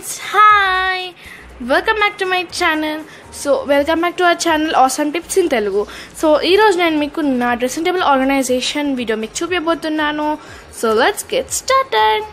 friends hi welcome back to my channel so welcome back to our channel awesome tips in Telugu so ఈరోజు నేను మీకు నా dressing table organisation video మీకు చూపించబోతున్నాను so let's get started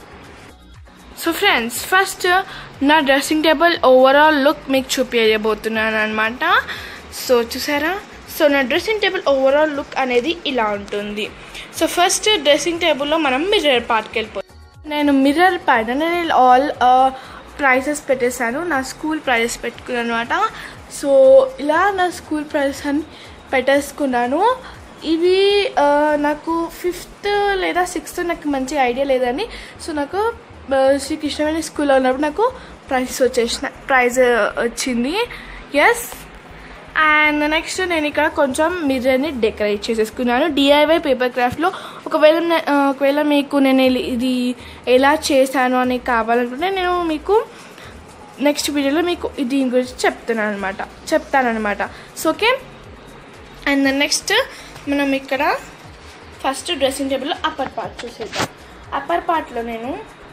so friends first నా dressing table overall look మీకు చూపించబోతున్నాను అనమాట సో చూసారా సో నా డ్రెస్సింగ్ టేబుల్ ఓవరాల్ లుక్ అనేది ఇలా ఉంటుంది సో ఫస్ట్ డ్రెస్సింగ్ టేబుల్లో మనం మిర్రర్ పార్ట్కి వెళ్ళిపోతాం నేను మిర్రర్ పైన నేను ఆల్ ప్రైసెస్ పెట్టేశాను నా స్కూల్ ప్రైజెస్ పెట్టుకున్నాను అనమాట సో ఇలా నా స్కూల్ ప్రైజెస్ అని పెట్టేసుకున్నాను ఇవి ఆ, నాకు ఫిఫ్త్ లేదా సిక్స్త్ నాకు మంచి ఐడియా లేదని సో నాకు ఆ, శ్రీకృష్ణవేణి స్కూల్లో ఉన్నప్పుడు నాకు ప్రైజ్ వచ్చేసిన ప్రైజ్ వచ్చింది ఎస్ అండ్ నెక్స్ట్ నేను ఇక్కడ కొంచెం మిర్రర్ని డెకరేట్ చేసేసుకున్నాను డిఐవై పేపర్ క్రాఫ్ట్లో ఒకవేళ నే- ఆ, ఒకవేళ మీకు నేను ఇది- ఇది ఎలా చేశాను అని కావాలనుకుంటే నేను మీకు నెక్స్ట్ వీడియోలో మీకు దీని గురించి చెప్తున్నాను అనమాట చెప్తానమాట సో ఓకే అండ్ నెక్స్ట్ మనం ఇక్కడ ఫస్ట్ డ్రెస్సింగ్ టేబుల్లో అప్పర్ పార్ట్ చూసేద్దాం అప్పర్ పార్ట్లో నేను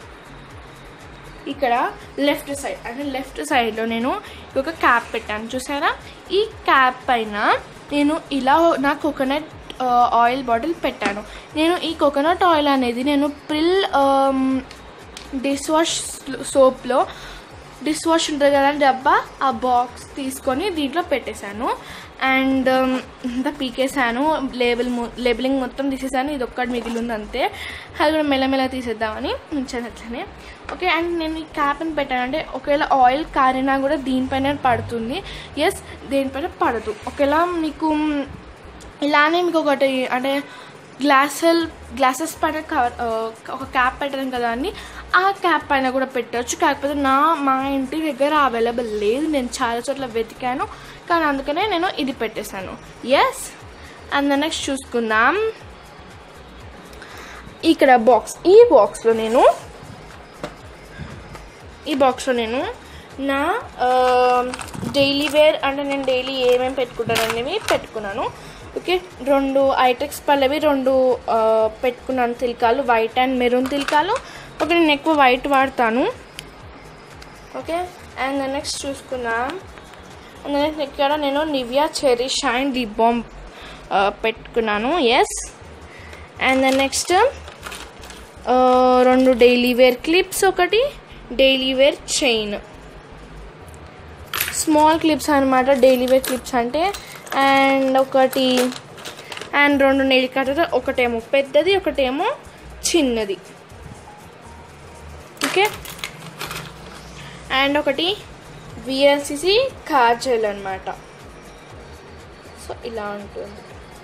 ఇక్కడ లెఫ్ట్ సైడ్ అంటే లెఫ్ట్ సైడ్లో నేను ఒక క్యాప్ పెట్టాను చూసారా ఈ క్యాప్ పైన నేను ఇలా నా కోకోనట్ ఆయిల్ బాటిల్ పెట్టాను నేను ఈ కోకోనట్ ఆయిల్ అనేది నేను ప్రిల్ డిష్ వాష్ సోప్లో డిష్ వాష్ ఉంటుంది కదా డబ్బా ఆ బాక్స్ తీసుకొని దీంట్లో పెట్టేశాను అండ్ ఇంత పీకేసాను లేబుల్ లేబులింగ్ మొత్తం తీసేసాను ఇది ఒక్కటి మిగిలి ఉంది అంతే అది కూడా మెల్లమెల్ల తీసేద్దామని ఉంచాను అట్లనే ఓకే అండ్ నేను ఈ క్యాప్ని పెట్టానంటే ఒకవేళ ఆయిల్ కారినా కూడా దీనిపైన పడుతుంది ఎస్ దేనిపైన పడదు ఒకవేళ మీకు ఇలానే మీకు ఒకటి అంటే గ్లాసెల్ గ్లాసెస్ పైన కవర్ ఆ, ఒక క్యాప్ పెట్టడం కదా అని ఆ క్యాప్ పైన కూడా పెట్టవచ్చు కాకపోతే నా మా ఇంటి దగ్గర అవైలబుల్ లేదు నేను చాలా చోట్ల వెతికాను కానీ అందుకనే నేను ఇది పెట్టేశాను ఎస్ అండ్ నెక్స్ట్ చూసుకుందాం ఇక్కడ బాక్స్ ఈ బాక్స్లో నేను ఈ బాక్స్లో నేను నా డైలీ వేర్ అంటే నేను డైలీ ఏమేమి పెట్టుకుంటాను అనేవి పెట్టుకున్నాను ఓకే రెండు ఐటెక్స్ పల్లవి రెండు ఆ, పెట్టుకున్నాను తిలకాలు వైట్ అండ్ మెరూన్ తిలకాలు ఓకే నేను ఎక్కువ వైట్ వాడతాను ఓకే అండ్ నెక్స్ట్ చూసుకుందాం అండ్ నెక్స్ట్ ఇక్కడ నేను నివియా చెరీ షైన్ ది బాంబ్ పెట్టుకున్నాను ఎస్ అండ్ నెక్స్ట్ రెండు డైలీ వేర్ క్లిప్స్ ఒకటి daily wear chain small clips అనమాట డైలీ వేర్ క్లిప్స్ అంటే అండ్ ఒకటి అండ్ రెండు నెయిల్ కట్టర్ ఒకటేమో పెద్దది ఒకటేమో చిన్నది ఓకే అండ్ ఒకటి విఎల్సిసి కాజల్ అనమాట సో ఇలా ఉంటుంది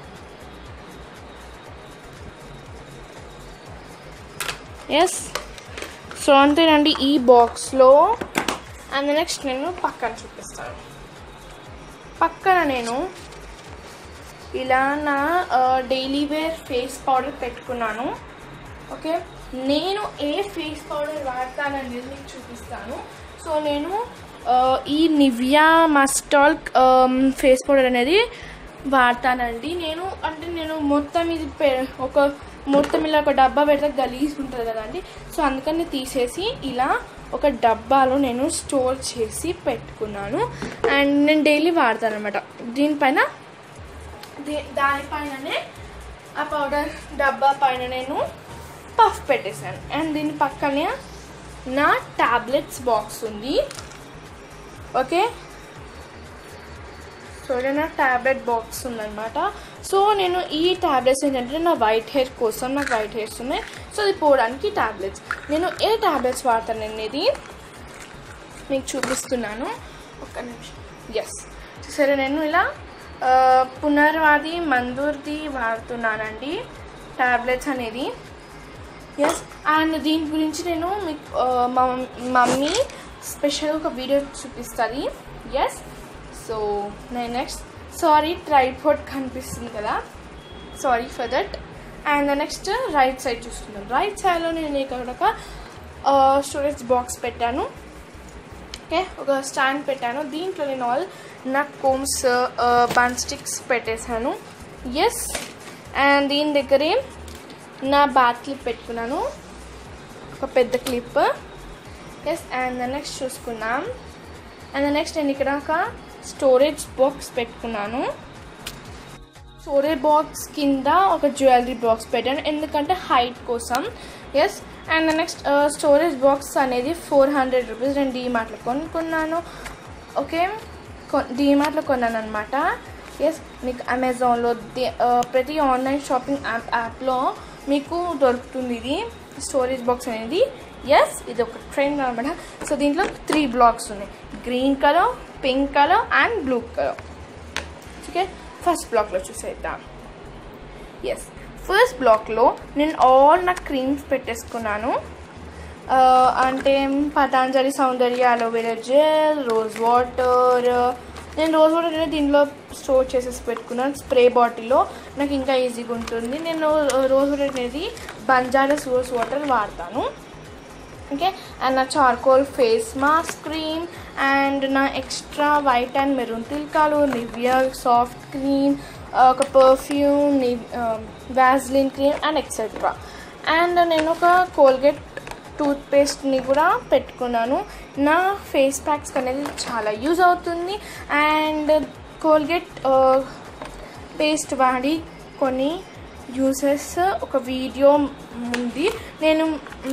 ఎస్ సో అంతేనండి ఈ బాక్స్లో అండ్ నెక్స్ట్ నేను పక్కన చూపిస్తాను పక్కన నేను ఇలా నా డైలీ వేర్ ఫేస్ పౌడర్ పెట్టుకున్నాను ఓకే నేను ఏ ఫేస్ పౌడర్ వాడతాననేది మీకు చూపిస్తాను సో నేను ఆ, ఈ నివియా మస్టాల్ ఫేస్ పౌడర్ అనేది వాడతానండి నేను అంటే నేను మొత్తం ఇది పె- ఒక మొత్తం ఇలా ఒక డబ్బా పెడితే గలీజ్ ఉంటుంది కదండి సో అందుకని తీసేసి ఇలా ఒక డబ్బాలో నేను స్టోర్ చేసి పెట్టుకున్నాను అండ్ నేను డైలీ వాడతాను అనమాట దీనిపైన దే- దానిపైననే ఆ పౌడర్ డబ్బా పైన నేను పఫ్ పెట్టేశాను అండ్ దీని పక్కనే నా టాబ్లెట్స్ బాక్స్ ఉంది ఓకే సో ఇలా నా టాబ్లెట్ బాక్స్ ఉందన్నమాట సో నేను ఈ టాబ్లెట్స్ ఏంటంటే నా వైట్ హెయిర్ కోసం నాకు వైట్ హెయిర్స్ ఉన్నాయి సో అది పోవడానికి టాబ్లెట్స్ నేను ఏ టాబ్లెట్స్ వాడతాను అనేది మీకు చూపిస్తున్నాను ఒక్క నిమిషం ఎస్ సరే నేను ఇలా ఆ, పునర్వాది మందూర్ది వాడుతున్నానండి టాబ్లెట్స్ అనేది ఎస్ అండ్ దీని గురించి నేను మీకు ఆ, మా మమ్మీ స్పెషల్గా ఒక వీడియో చూపిస్తుంది ఎస్ సో నేను నెక్స్ట్ సారీ ట్రైపోర్ట్ కనిపిస్తుంది కదా sorry for that and next right side చూస్తున్నాను రైట్ సైడ్లో నేను ఇక్కడ ఒక స్టోరేజ్ బాక్స్ పెట్టాను ఓకే ఒక స్టాండ్ పెట్టాను దీంట్లో నేను ఆల్ నా కోమ్స్ బన్ స్టిక్స్ పెట్టేశాను ఎస్ అండ్ దీని దగ్గరే నా బ్యాట్ క్లిప్ పెట్టుకున్నాను ఒక పెద్ద క్లిప్ ఎస్ అండ్ నెక్స్ట్ చూసుకుందాం అండ్ నెక్స్ట్ నేను ఇక్కడ ఒక స్టోరేజ్ బాక్స్ పెట్టుకున్నాను స్టోరేజ్ బాక్స్ కింద ఒక జ్యువెలరీ బాక్స్ పెట్టాను ఎందుకంటే హైట్ కోసం yes and next storage box అనేది ఫోర్ హండ్రెడ్ రూపీస్ నేను డీమార్ట్లో కొనుక్కున్నాను ఓకే డీమార్ట్లో కొన్నాను అనమాట ఎస్ మీకు అమెజాన్లో ప్రతి ఆన్లైన్ షాపింగ్ యాప్ యాప్లో మీకు దొరుకుతుంది ఇది స్టోరేజ్ బాక్స్ అనేది ఎస్ ఇది ఒక ట్రెండ్ అనమాట సో దీంట్లో త్రీ బ్లాక్స్ ఉన్నాయి green colour pink colour and blue colour okay first బ్లాక్లో చూసేద్దాం ఎస్ ఫస్ట్ బ్లాక్లో నేను ఆల్ నా క్రీమ్స్ పెట్టేసుకున్నాను అంటే Patanjali Saundarya aloe vera gel rose water నేను రోజ్ వాటర్ అనేది దీనిలో స్టోర్ చేసేసి పెట్టుకున్నాను స్ప్రే బాటిల్లో నాకు ఇంకా ఈజీగా ఉంటుంది నేను రోజ్ వాటర్ అనేది బంజారాస్ రోజ్ వాటర్ వాడతాను ఓకే అండ్ నా charcoal face mask cream and నా ఎక్స్ట్రా వైట్ అండ్ మెరూన్ తిల్కాలు నివియా సాఫ్ట్ క్రీమ్ ఒక perfume vaseline cream and etcetera and నేను ఒక కోల్గేట్ టూత్పేస్ట్ని కూడా పెట్టుకున్నాను నా ఫేస్ ప్యాక్స్ అనేది చాలా యూజ్ అవుతుంది అండ్ కోల్గేట్ పేస్ట్ వాడి కొన్ని యూసెస్ ఒక వీడియో ఉంది నేను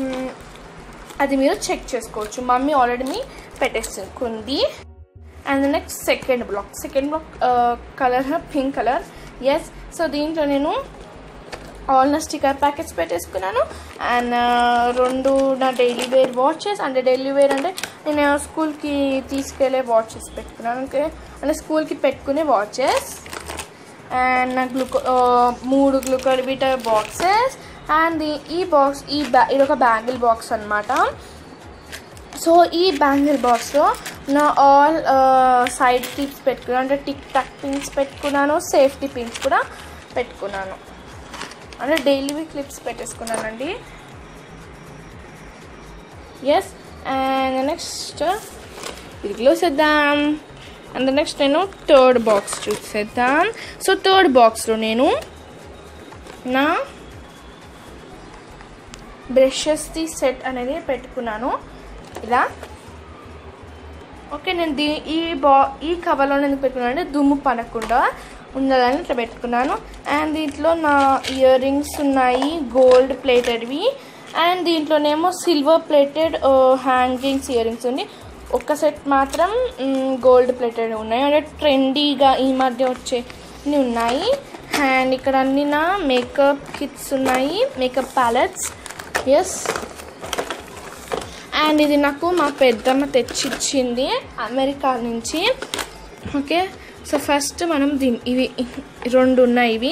అది మీరు చెక్ చేసుకోవచ్చు మమ్మీ ఆల్రెడీ పెట్టేసుకుంది and next second block second block colour pink colour yes so దీంట్లో నేను ఆల్ నా స్టిక్కర్ ప్యాకెట్స్ పెట్టేసుకున్నాను అండ్ రెండు నా డైలీ వేర్ వాచెస్ అంటే డైలీ వేర్ అంటే నేను స్కూల్కి తీసుకెళ్ళే వాచెస్ పెట్టుకున్నాను ఓకే అంటే స్కూల్కి పెట్టుకునే వాచెస్ అండ్ నా గ్లూకో మూడు గ్లూకోవిటా బాక్సెస్ అండ్ ఈ బాక్స్ ఈ బ్యా ఇది ఒక బ్యాంగిల్ బాక్స్ అనమాట సో ఈ బ్యాంగిల్ బాక్స్లో నా ఆల్ సైడ్ టిప్స్ పెట్టుకున్నాను అంటే టిక్ టక్ పిన్స్ పెట్టుకున్నాను సేఫ్టీ పిన్స్ కూడా పెట్టుకున్నాను అంటే డైలీ క్లిప్స్ పెట్టేసుకున్నానండి ఎస్ అండ్ నెక్స్ట్ ఇది క్లోజ్ చేద్దాం అండ్ నెక్స్ట్ నేను థర్డ్ బాక్స్ చూసేద్దాం సో థర్డ్ బాక్స్లో నేను నా బ్రషెస్ది సెట్ అనేది పెట్టుకున్నాను ఇలా ఓకే నేను దీ ఈ బా ఈ కవర్లో ఎందుకు పెట్టుకున్నాను అంటే దుమ్ము పడకుండా ఉండాలని ఇట్లా పెట్టుకున్నాను అండ్ దీంట్లో నా ఇయర్ రింగ్స్ ఉన్నాయి గోల్డ్ ప్లేటెడ్వి అండ్ దీంట్లోనేమో silver plated hangings earrings ఉంది ఒక సెట్ మాత్రం గోల్డ్ ప్లేటెడ్ ఉన్నాయి అంటే ట్రెండీగా ఈ మధ్య వచ్చే ఉన్నాయి అండ్ ఇక్కడ అన్ని నా మేకప్ కిట్స్ ఉన్నాయి మేకప్ ప్యాలెట్స్ ఎస్ అండ్ ఇది నాకు మా పెద్దమ్మ తెచ్చిచ్చింది అమెరికా నుంచి ఓకే సో ఫస్ట్ మనం దీని ఇవి రెండు ఉన్నాయి ఇవి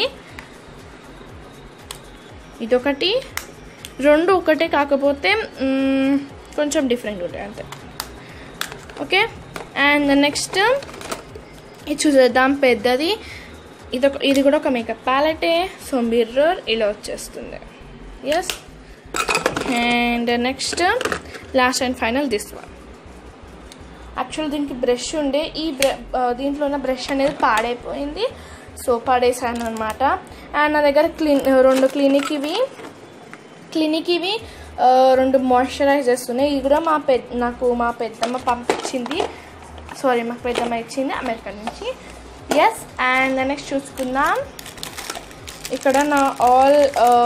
ఇదొకటి రెండు ఒకటే కాకపోతే కొంచెం డిఫరెంట్ ఉంటాయి అంతే ఓకే అండ్ నెక్స్ట్ ఇది చూసేద్దాం పెద్దది ఇది ఒక ఇది కూడా ఒక మేకప్ ప్యాలెటే సో మిర్రర్ ఇలా వచ్చేస్తుంది yes and next last and final this one actual దీనికి బ్రష్ ఉండే ఈ బ్ర దీంట్లో ఉన్న బ్రష్ అనేది పాడైపోయింది సో పడేసాను అనమాట అండ్ నా దగ్గర క్లీన్ రెండు క్లినిక్ ఇవి క్లినిక్ ఇవి రెండు మాయిశ్చరైజర్స్ ఉన్నాయి ఇవి కూడా మా పెద్ద నాకు మా పెద్దమ్మ పంపించింది సారీ మా పెద్దమ్మ ఇచ్చింది అమెరికా నుంచి ఎస్ అండ్ నెక్స్ట్ చూసుకుందాం ఇక్కడ నా ఆల్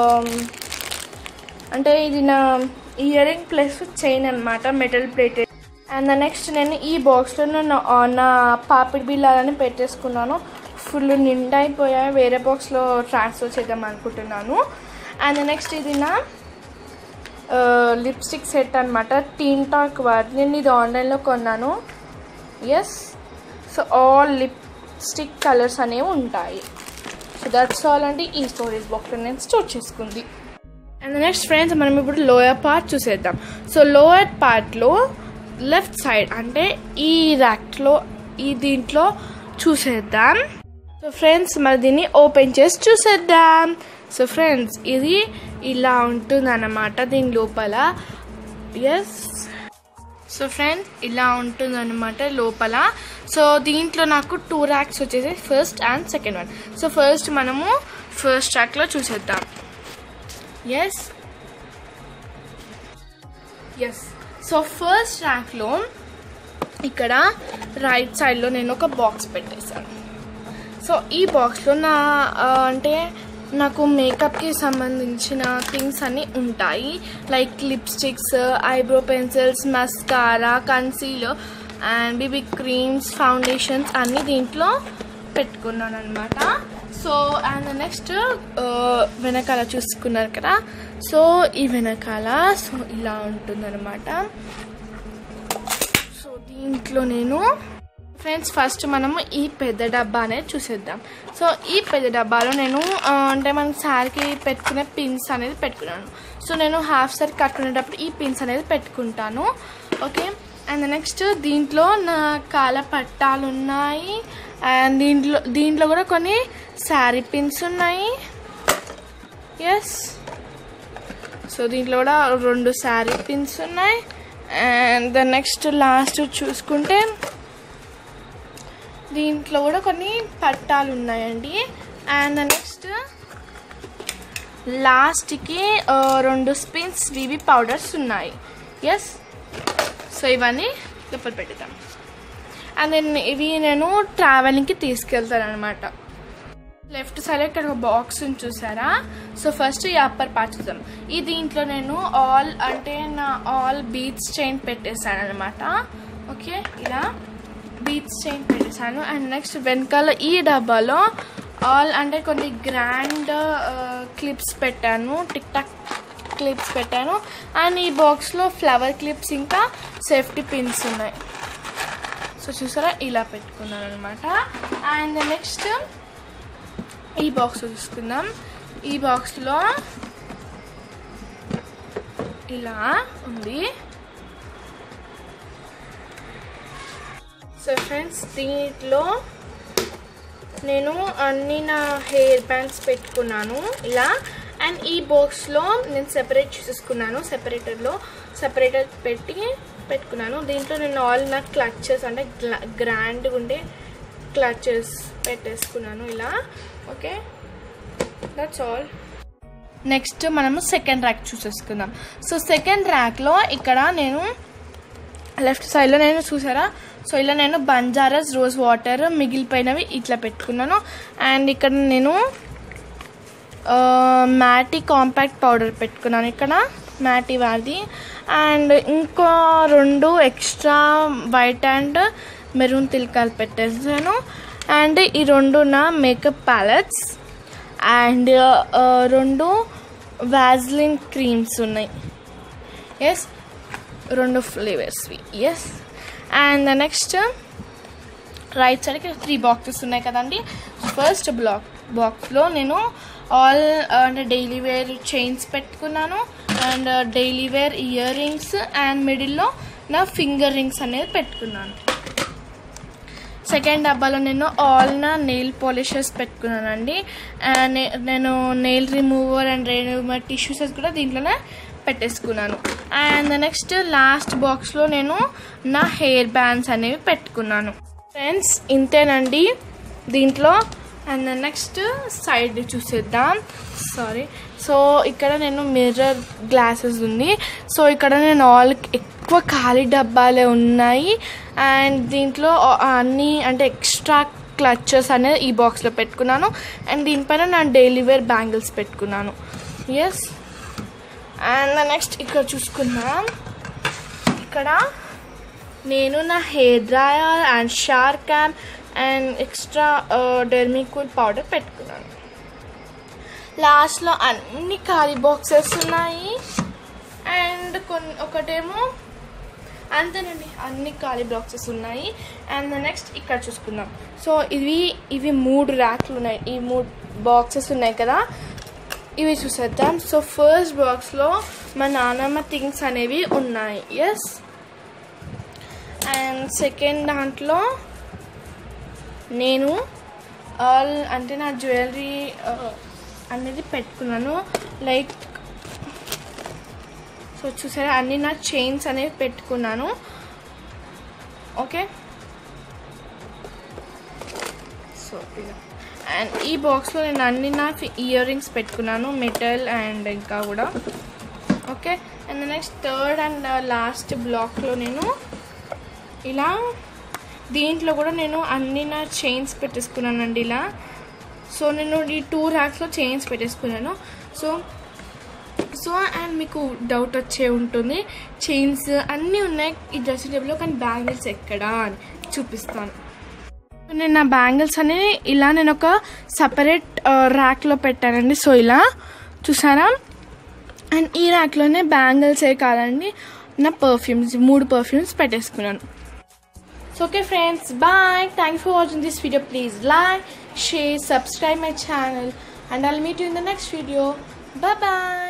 అంటే ఇది నా ఇయర్ రింగ్ ప్లస్ చైన్ అనమాట మెటల్ ప్లేటెడ్ అండ్ నెక్స్ట్ నేను ఈ బాక్స్లో నా నా పాపిడి బిల్లాలని పెట్టేసుకున్నాను ఫుల్ నిండా అయిపోయాయి వేరే బాక్స్లో ట్రాన్స్ఫర్ చేద్దాం అనుకుంటున్నాను అండ్ నెక్స్ట్ ఇది నా లిప్స్టిక్ సెట్ అనమాట టీన్ టాక్ వాడి నేను ఇది ఆన్లైన్లో కొన్నాను yes so all lipstick colours అనేవి ఉంటాయి సో దట్స్ ఆల్ అండి ఈ స్టోరేజ్ బాక్స్లో నేను స్టోర్ చేసుకుంది అండ్ నెక్స్ట్ ఫ్రెండ్స్ మనం ఇప్పుడు లోయర్ పార్ట్ చూసేద్దాం సో లోయర్ పార్ట్లో లెఫ్ట్ సైడ్ అంటే ఈ ర్యాక్లో ఈ దీంట్లో చూసేద్దాం సో ఫ్రెండ్స్ మరి దీన్ని ఓపెన్ చేసి చూసేద్దాం సో ఫ్రెండ్స్ ఇది ఇలా ఉంటుంది అన్నమాట దీని లోపల ఎస్ సో ఫ్రెండ్స్ ఇలా ఉంటుంది అనమాట లోపల సో దీంట్లో నాకు టూ ర్యాక్స్ వచ్చేసి first and second one so first మనము ఫస్ట్ ర్యాక్లో చూసేద్దాం ఎస్ ఎస్ సో ఫస్ట్ ర్యాక్లో ఇక్కడ రైట్ సైడ్లో నేను ఒక బాక్స్ పెట్టేశాను సో ఈ బాక్స్లో నా ఆ, అంటే నాకు మేకప్కి సంబంధించిన థింగ్స్ అన్నీ ఉంటాయి like lipsticks eyebrow pencils mascara concealer and BB creams foundations అన్నీ దీంట్లో పెట్టుకున్నాను అనమాట సో అండ్ నెక్స్ట్ వెనకాల చూసుకున్నారు కదా సో ఈ వెనకాల సో ఇలా ఉంటుందన్నమాట సో దీంట్లో నేను ఫ్రెండ్స్ ఫస్ట్ మనము ఈ పెద్ద డబ్బా అనేది చూసేద్దాం సో ఈ పెద్ద డబ్బాలో నేను ఆ, అంటే మన శారీకి పెట్టుకునే పిన్స్ అనేది పెట్టుకున్నాను సో నేను హాఫ్ సారీ కట్టుకునేటప్పుడు ఈ పిన్స్ అనేది పెట్టుకుంటాను ఓకే అండ్ నెక్స్ట్ దీంట్లో నా కాల పట్టాలు ఉన్నాయి అండ్ దీంట్లో దీంట్లో కూడా కొన్ని శారీ పిన్స్ ఉన్నాయి ఎస్ సో దీంట్లో కూడా రెండు శారీ పిన్స్ ఉన్నాయి అండ్ ద నెక్స్ట్ లాస్ట్ చూసుకుంటే దీంట్లో కూడా కొన్ని పట్టాలు ఉన్నాయండి అండ్ నెక్స్ట్ లాస్ట్కి ఆ, రెండు స్పిన్స్ వివి పౌడర్స్ ఉన్నాయి ఎస్ సో ఇవన్నీ లోపల పెట్టుతాం అండ్ దెన్ ఇవి నేను ట్రావెలింగ్కి తీసుకెళ్తాను అనమాట లెఫ్ట్ సైడ్ ఇక్కడ ఒక బాక్స్ ఉంది చూసారా సో ఫస్ట్ ఈ అప్పర్ పార్ట్ చూద్దాం ఈ దీంట్లో నేను ఆల్ అంటే నా ఆల్ బీట్స్ చైన్ పెట్టేశాను అనమాట ఓకే ఇలా బీట్స్ చైన్ పెట్టేశాను అండ్ నెక్స్ట్ వెనకాల ఈ డబ్బాలో ఆల్ అంటే కొన్ని గ్రాండ్ క్లిప్స్ పెట్టాను టిక్ టాక్ క్లిప్స్ పెట్టాను అండ్ ఈ బాక్స్లో ఫ్లవర్ క్లిప్స్ ఇంకా సేఫ్టీ పిన్స్ ఉన్నాయి సో చూసారా ఇలా పెట్టుకున్నాను అనమాట అండ్ నెక్స్ట్ ఈ బాక్స్ చూసుకుందాం ఈ బాక్స్లో ఇలా ఉంది సో ఫ్రెండ్స్ దీంట్లో నేను అన్ని నా హెయిర్ బ్యాండ్స్ పెట్టుకున్నాను ఇలా అండ్ ఈ బాక్స్లో నేను సెపరేట్ చూసుకున్నాను సెపరేటర్లో సెపరేటర్ పెట్టి పెట్టుకున్నాను దీంట్లో నేను ఆల్ నా క్లచెస్ అంటే గ్రాండ్గా ఉండే క్లచెస్ పెట్టేసుకున్నాను ఇలా ఓకే దట్స్ ఆల్ నెక్స్ట్ మనము సెకండ్ ర్యాక్ చూసేసుకుందాం సో సెకండ్ ర్యాక్లో ఇక్కడ నేను లెఫ్ట్ సైడ్లో నేను చూసారా సో ఇలా నేను బంజారాస్ రోజ్ వాటర్ మిగిలిపోయినవి ఇట్లా పెట్టుకున్నాను అండ్ ఇక్కడ నేను మ్యాటీ కాంపాక్ట్ పౌడర్ పెట్టుకున్నాను ఇక్కడ మ్యాటీ వాడిది అండ్ ఇంకో రెండు ఎక్స్ట్రా వైట్ అండ్ మెరూన్ తిలకాలు పెట్టేసాను అండ్ ఈ రెండు నా మేకప్ ప్యాలెట్స్ అండ్ రెండు వ్యాజ్లిన్ క్రీమ్స్ ఉన్నాయి ఎస్ రెండు ఫ్లేవర్స్వి ఎస్ అండ్ నెక్స్ట్ రైట్ సైడ్కి త్రీ బాక్సెస్ ఉన్నాయి కదండి ఫస్ట్ బ్లాక్ బాక్స్లో నేను ఆల్ అంటే డైలీ వేర్ చైన్స్ పెట్టుకున్నాను and daily wear earrings and మిడిల్లో నా ఫింగర్ రింగ్స్ అనేది పెట్టుకున్నాను సెకండ్ డబ్బాలో నేను ఆల్ నా నెయిల్ పాలిషెస్ పెట్టుకున్నానండి అండ్ నే- నేను nail remover and remover tissues కూడా దీంట్లోనే పెట్టేసుకున్నాను అండ్ నెక్స్ట్ లాస్ట్ బాక్స్లో నేను నా హెయిర్ బ్యాండ్స్ అనేవి పెట్టుకున్నాను ఫ్రెండ్స్ ఇంతేనండి దీంట్లో అండ్ నెక్స్ట్ సైడ్ చూసేద్దాం సారీ సో ఇక్కడ నేను మిర్రర్ గ్లాసెస్ ఉంది సో ఇక్కడ నేను ఆల్ ఎక్కువ ఖాళీ డబ్బాలే ఉన్నాయి అండ్ దీంట్లో అన్నీ అంటే ఎక్స్ట్రా క్లచెస్ అనేది ఈ బాక్స్లో పెట్టుకున్నాను అండ్ దీనిపైన నా డైలీ వేర్ బ్యాంగిల్స్ పెట్టుకున్నాను ఎస్ అండ్ నెక్స్ట్ ఇక్కడ చూసుకుందాం ఇక్కడ నేను నా హెయిర్ డ్రయర్ అండ్ షార్ క్యామ్ అండ్ ఎక్స్ట్రా డెర్మికూల్ పౌడర్ పెట్టుకున్నాను లాస్ట్లో అన్ని ఖాళీ బాక్సెస్ ఉన్నాయి అండ్ కొన్ని ఒకటేమో అంతేనండి అన్ని ఖాళీ బాక్సెస్ ఉన్నాయి అండ్ నెక్స్ట్ ఇక్కడ చూసుకుందాం సో ఇవి ఇవి మూడు ర్యాక్లు ఉన్నాయి ఈ మూడు బాక్సెస్ ఉన్నాయి కదా ఇవి చూసేద్దాం సో ఫస్ట్ బాక్స్లో మా నాన్నమ్మ థింగ్స్ అనేవి ఉన్నాయి ఎస్ అండ్ సెకండ్ దాంట్లో నేను ఆల్ అంటే నా జ్యువెలరీ అనేది పెట్టుకున్నాను లైక్ సో చూసారా అన్ని నా చైన్స్ అనేవి పెట్టుకున్నాను ఓకే సో ఇలా అండ్ ఈ బాక్స్లో నేను అన్ని నా ఇయర్ రింగ్స్ పెట్టుకున్నాను మెటల్ అండ్ ఇంకా కూడా okay and next third and last బ్లాక్లో నేను ఇలా దీంట్లో కూడా నేను అన్ని నా చైన్స్ పెట్టేసుకున్నానండి ఇలా సో నేను ఈ టూ ర్యాక్స్లో చైన్స్ పెట్టేసుకున్నాను సో సో అండ్ మీకు డౌట్ వచ్చే ఉంటుంది చైన్స్ అన్నీ ఉన్నాయి ఈ డ్రెస్సింగ్ టేబుల్లో కానీ బ్యాంగిల్స్ ఎక్కడా అని చూపిస్తాను నేను నా బ్యాంగిల్స్ అనేవి ఇలా నేను ఒక సపరేట్ ర్యాక్లో పెట్టానండి సో ఇలా చూసారా అండ్ ఈ ర్యాక్లోనే బ్యాంగిల్సే కాదండి నా పర్ఫ్యూమ్స్ మూడు పర్ఫ్యూమ్స్ పెట్టేసుకున్నాను so okay friends bye thank for watching this video please like share subscribe my channel and I'll meet you in the next video bye bye